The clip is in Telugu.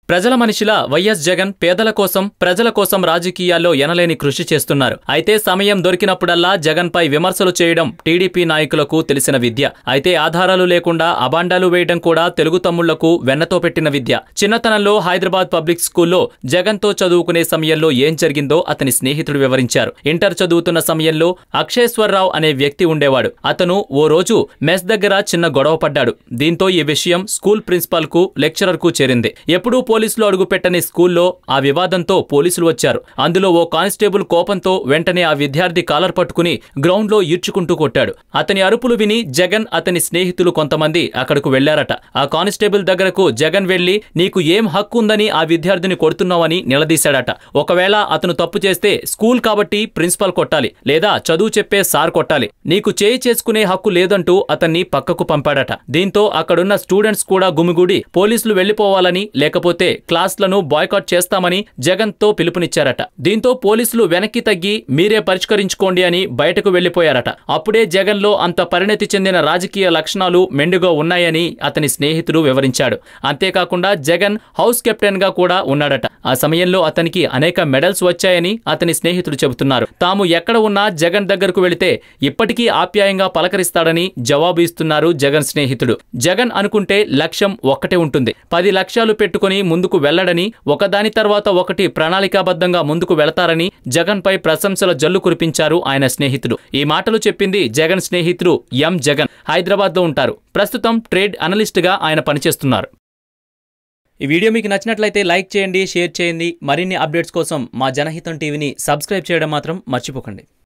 ప్రజల మనిషిలా వైఎస్ జగన్ పేదల కోసం ప్రజల కోసం రాజకీయాల్లో ఎనలేని కృషి చేస్తున్నారు అయితే సమయం దొరికినప్పుడల్లా జగన్ పై విమర్శలు చేయడం టీడీపీ నాయకులకు తెలిసిన విద్య అయితే ఆధారాలు లేకుండా అబాండాలు వేయడం కూడా తెలుగు తమ్ముళ్లకు వెన్నతో పెట్టిన విద్య చిన్నతనంలో హైదరాబాద్ పబ్లిక్ స్కూల్లో జగన్ తో చదువుకునే సమయంలో ఏం జరిగిందో అతని స్నేహితుడు వివరించారు ఇంటర్ చదువుతున్న సమయంలో అక్షయేశ్వరరావు అనే వ్యక్తి ఉండేవాడు అతను ఓ రోజు మెస్ దగ్గర చిన్న గొడవ పడ్డాడు దీంతో ఈ విషయం స్కూల్ ప్రిన్సిపాల్ కు లెక్చరర్ కు చేరింది ఎప్పుడూ పోలీసులు అడుగుపెట్టని స్కూల్లో ఆ వివాదంతో పోలీసులు వచ్చారు అందులో ఓ కానిస్టేబుల్ కోపంతో వెంటనే ఆ విద్యార్థి కాలర్ పట్టుకుని గ్రౌండ్ లో ఈడ్చుకుంటూ కొట్టాడు అతని అరుపులు విని జగన్ అతని స్నేహితులు కొంతమంది అక్కడకు వెళ్లారట ఆ కానిస్టేబుల్ దగ్గరకు జగన్ వెళ్లి నీకు ఏం హక్కు ఉందని ఆ విద్యార్థిని కొడుతున్నావని నిలదీశాడట ఒకవేళ అతను తప్పు చేస్తే స్కూల్ కాబట్టి ప్రిన్సిపాల్ కొట్టాలి లేదా చదువు చెప్పే సార్ కొట్టాలి నీకు చేయి చేసుకునే హక్కు లేదంటూ అతన్ని పక్కకు పంపాడట దీంతో అక్కడున్న స్టూడెంట్స్ కూడా గుమిగూడి పోలీసులు వెళ్లిపోవాలని లేకపోతే క్లాస్లను బాయ్కాట్ చేస్తామని జగన్ తో పిలుపునిచ్చారట దీంతో పోలీసులు వెనక్కి తగ్గి మీరే పరిష్కరించుకోండి అని బయటకు వెళ్లిపోయారట అప్పుడే జగన్ లో అంత పరిణతి చెందిన రాజకీయ లక్షణాలు మెండుగా ఉన్నాయని అతని స్నేహితుడు వివరించాడు అంతేకాకుండా జగన్ హౌస్ కెప్టెన్ గా కూడా ఉన్నాడట ఆ సమయంలో అతనికి అనేక మెడల్స్ వచ్చాయని అతని స్నేహితుడు చెబుతున్నారు తాము ఎక్కడ ఉన్నా జగన్ దగ్గరకు వెళితే ఇప్పటికీ ఆప్యాయంగా పలకరిస్తాడని జవాబు ఇస్తున్నారు జగన్ స్నేహితుడు జగన్ అనుకుంటే లక్ష్యం ఒక్కటే ఉంటుంది పది లక్ష్యాలు పెట్టుకుని ముందుకు వెళ్లడని ఒకదాని తర్వాత ఒకటి ప్రణాళికాబద్ధంగా ముందుకు వెళతారని జగన్ పై ప్రశంసల జల్లు కురిపించారు ఆయన స్నేహితుడు ఈ మాటలు చెప్పింది జగన్ స్నేహితుడు ఎం జగన్ హైదరాబాద్ లో ఉంటారు ప్రస్తుతం ట్రేడ్ అనలిస్ట్ గా ఆయన పనిచేస్తున్నారు ఈ వీడియో మీకు నచ్చినట్లయితే లైక్ చేయండి షేర్ చేయండి మరిన్ని అప్డేట్స్ కోసం మా జనహితం టీవీని సబ్స్క్రైబ్ చేయడం మాత్రం మర్చిపోకండి